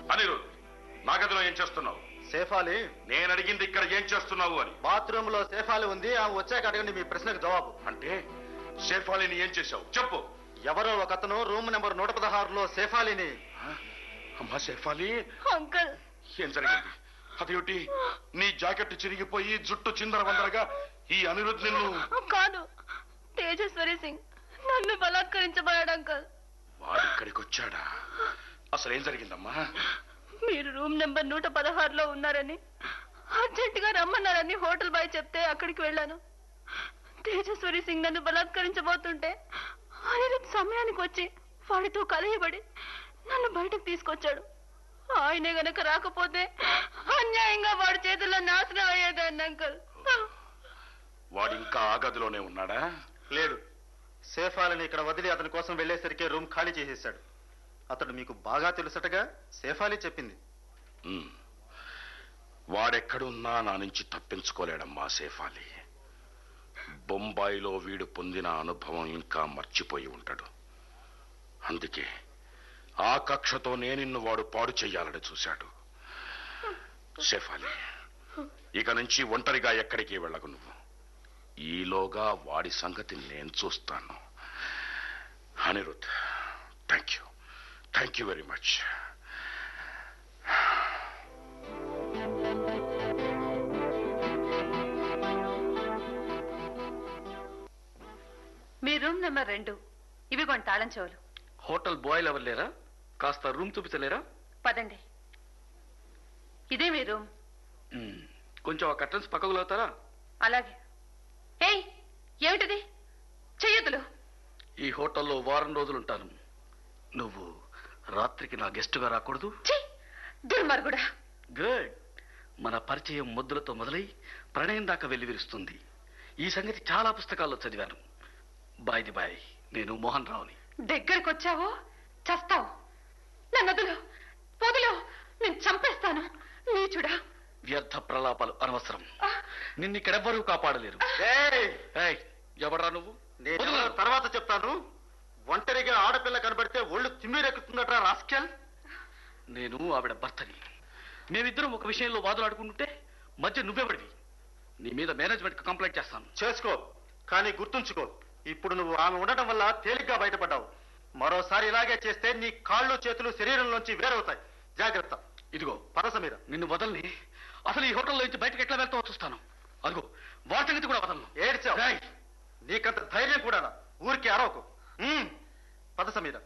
అనిరుద్ నా గదిలో ఏం చేస్తున్నావు సేఫాలి నేను అడిగింది ఇక్కడ ఏం చేస్తున్నావు అని బాత్రూమ్ లో సేఫాలి ఉంది ఆమె వచ్చాక అడగండి మీ ప్రశ్నకు జవాబు అంటే షేఫాలిని ఏం చేశావు చెప్పు ఎవరో ఒక అతను రూమ్ నెంబర్ నూట పదహారులో సేఫాలిని అమ్మా షేఫాలి అంకుల్ ఏం జరిగింది అదేమిటి నీ జాకెట్ చిరిగిపోయి జుట్టు చిందర వందరగా ఈ అనిరుద్ నిన్ను కాదు తేజస్వరి సింగ్ నన్ను బలాత్కరించబోయాడు అంకుల్ వాడిక్కడికి వచ్చాడా అసలు ఏం జరిగిందమ్మా మీరు రూమ్ నెంబర్ నూట పదహారులో ఉన్నారని అర్జెంటుగా రమ్మన్నారని హోటల్ బాయ్ చెప్తే అక్కడికి వెళ్ళాను తేజస్వరి సింగ్ నన్ను బలాత్కరించబోతుంటే అనిరుద్ సమయానికి వచ్చి వాడితో కలయబడి నన్ను బయటకు తీసుకొచ్చాడు ఆయనే గనక రాకపోతే అన్యాయంగా వాడి చేతుల్లో నాశనం అయ్యేదాన్ని అంకుల్ వాడు ఇంకా ఆ గదిలోనే ఉన్నాడా లేడు సేఫాలిని ఇక్కడ వదిలి అతని కోసం వెళ్ళేసరికి రూమ్ ఖాళీ చేసేశాడు అతడు మీకు బాగా తెలుసటగా సేఫాలి చెప్పింది ఉమ్. వాడెక్కడున్నా నా నుంచి తప్పించుకోలేడమ్మా సేఫాలి బొంబాయిలో వీడు పొందిన అనుభవం ఇంకా మర్చిపోయి ఉంటాడు అందుకే ఆ కక్షతోనే నిన్ను వాడు పాడు చెయ్యాలని చూశాడు షెఫాలి ఇక నుంచి ఒంటరిగా ఎక్కడికి వెళ్ళకు నువ్వు ఈలోగా వాడి సంగతి నేను చూస్తాను Anirudh thank you thank you very much మీ రూమ్ నెంబర్ రెండు ఇవి కొన్ని తాళం చెవులు హోటల్ బాయ్లు ఎవరు లేరా కాస్త రూమ్ చూపించలేరా పదండి ఇదే మీ రూమ్ మ్మ్. కొంచెం ఆ కర్టన్స్ పక్కకు లాగుతారా అలాగే ఏయ్ ఏమిటిది చెయ్యొద్దులు ఈ హోటల్లో వారం రోజులు ఉంటాను నువ్వు రాత్రికి నా గెస్టుగా రాకూడదు ఛీ దుర్మార్గుడా గుడ్ మన పరిచయం ముద్దులతో మొదలై ప్రణయం దాకా వెల్లివిరుస్తుంది ఈ సంగతి చాలా పుస్తకాల్లో చదివాను బాయ్ ది బాయ్ నేను మోహన్ రావుని దగ్గరకు వచ్చావో చస్తావు నన్ను వదులు వదులు నేను చంపేస్తాను నీచుడా వ్యర్థ ప్రలాపాలు అనవసరం ఆ, నిన్నిక్కడెవ్వరూ కాపాడలేరు ఏయ్! ఏయ్, ఎవడ్రా నువ్వు నేను వదలు. ఎవరో తర్వాత చెప్తాను ఒంటరిగా ఆడపిల్ల కనబడితే ఒళ్ళు తిమ్మిరెక్కుతుందట రాస్కెల్ నేను ఆవిడ భర్తని మేమిద్దరం ఒక విషయంలో వాదులాడుకుంటుంటే మధ్య నువ్వెవడివి నీ మీద మేనేజ్మెంట్ కంప్లైంట్ చేస్తాను చేసుకో కానీ గుర్తుంచుకో ఇప్పుడు నువ్వు ఆమె ఉండటం వల్ల తేలిగ్గా బయటపడ్డావు మరోసారి ఇలాగే చేస్తే నీ కాళ్ళు చేతులు శరీరంలోంచి వేరవుతాయి జాగ్రత్త ఇదిగో పరస మీద నిన్ను వదల్ని అసలు ఈ హోటల్లో నుంచి బయటకు ఎట్లా వెళ్తావో చూస్తాను అదిగో వాటి సంగతి కూడా వదలను ఏడ్చావు రేయ్, నీకంత ధైర్యం కూడా ఊరికి అరవకు ఉమ్, పదస మీద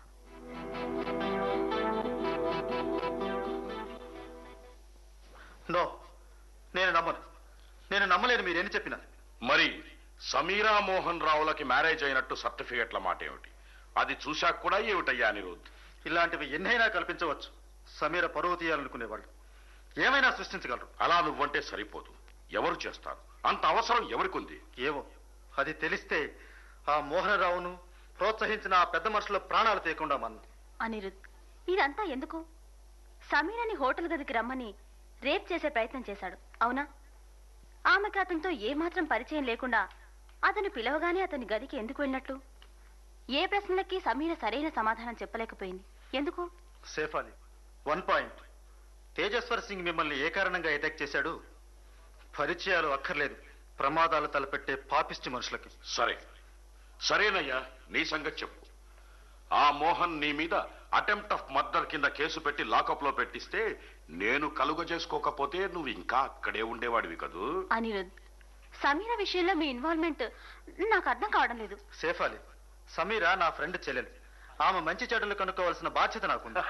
నో నేను నమ్మను నేను నమ్మలేను మీరు ఎన్ని చెప్పినా మరి సమీరా మోహన్ రావులకి మ్యారేజ్ అయినట్టు సర్టిఫికెట్ల మాట ఏమిటి అది చూశాక కూడా ఏమిటయ్యా అనిరుద్ ఇలాంటివి ఎన్నైనా కల్పించవచ్చు సమీర పరువు తీయాలనుకునేవాళ్ళు ఏమైనా సృష్టించగలరు అలా నువ్వంటే సరిపోదు ఎవరు చేస్తారు అంత అవసరం ఎవరికుంది ఏవో అది తెలిస్తే ఆ మోహనరావును ప్రోత్సహించిన ఆ పెద్ద మనుషుల ప్రాణాలు తీయకుండా మన అనిరుద్ ఇదంతా ఎందుకు సమీరని హోటల్ గదికి రమ్మని రేప్ చేసే ప్రయత్నం చేశాడు అవునా ఆమెకి అతనితో ఏమాత్రం పరిచయం లేకుండా అతను పిలవగానే అతని గదికి ఎందుకు వెళ్ళినట్లు ఏ ప్రశ్నలకి సమీర సరైన సమాధానం చెప్పలేకపోయింది ఎందుకు సేఫ్ అలీ వన్ పాయింట్ తేజస్వర్ సింగ్ మిమ్మల్ని ఏ కారణంగా అటాక్ చేశాడు పరిచయాలు అక్కర్లేదు ప్రమాదాలు తలపెట్టే పాపిష్టి మనుషులకి సరే సరేనయ్యా నీ సంగతి చెప్పు ఆ మోహన్ నీ మీద అటెంప్ట్ ఆఫ్ మర్డర్ కింద కేసు పెట్టి లాకప్ లో పెట్టిస్తే నేను కలుగ చేసుకోకపోతే నువ్వు ఇంకా అక్కడే ఉండేవాడివి కదూ అనిరుద్ సమీర విషయంలో మీ ఇన్వాల్వ్మెంట్ నాకు అర్థం కావడం లేదు సేఫ్ అలీ సమీర నా ఫ్రెండ్ చెల్లెలు ఆమె మంచి చెడులు కనుక్కోవాల్సిన బాధ్యత నాకుంది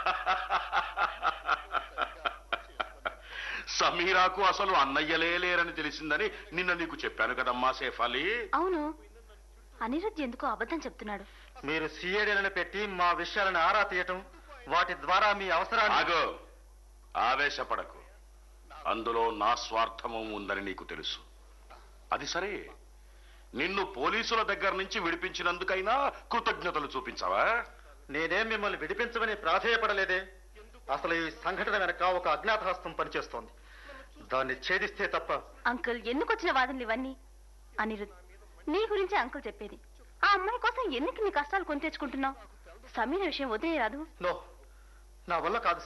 సమీరాకు అసలు అన్నయ్యలే లేరని తెలిసిందని నిన్న నీకు చెప్పాను కదమ్మా సేఫ్ అలీ అవును అనిరుద్ ఎందుకో అబద్ధం చెప్తున్నాడు మీరు సిఐడీలను పెట్టి మా విషయాలను ఆరా తీయటం వాటి ద్వారా మీ అవసరాన్ని ఆగో ఆవేశపడకు అందులో నా స్వార్థము ఉందని నీకు తెలుసు అది సరే నిన్ను పోలీసుల దగ్గర నుంచి విడిపించినందుకైనా కృతజ్ఞతలు చూపించావా నేనేం మిమ్మల్ని విడిపించమని ప్రాధేయపడలేదే అసలు ఈ సంఘటన వెనక ఒక అజ్ఞాతహస్తం పనిచేస్తోంది దాన్ని ఛేదిస్తే తప్ప అంకుల్ ఎందుకు వచ్చిన వాదనలు ఇవన్నీ అనిరుద్ నీ గురించి అంకుల్ చెప్పేది ఆ అమ్మాయి కోసం ఎందుకు నీ కష్టాలు కొని తెచ్చుకుంటున్నావు సమీర విషయం వదిలేరాదు నో నా వల్ల కాదు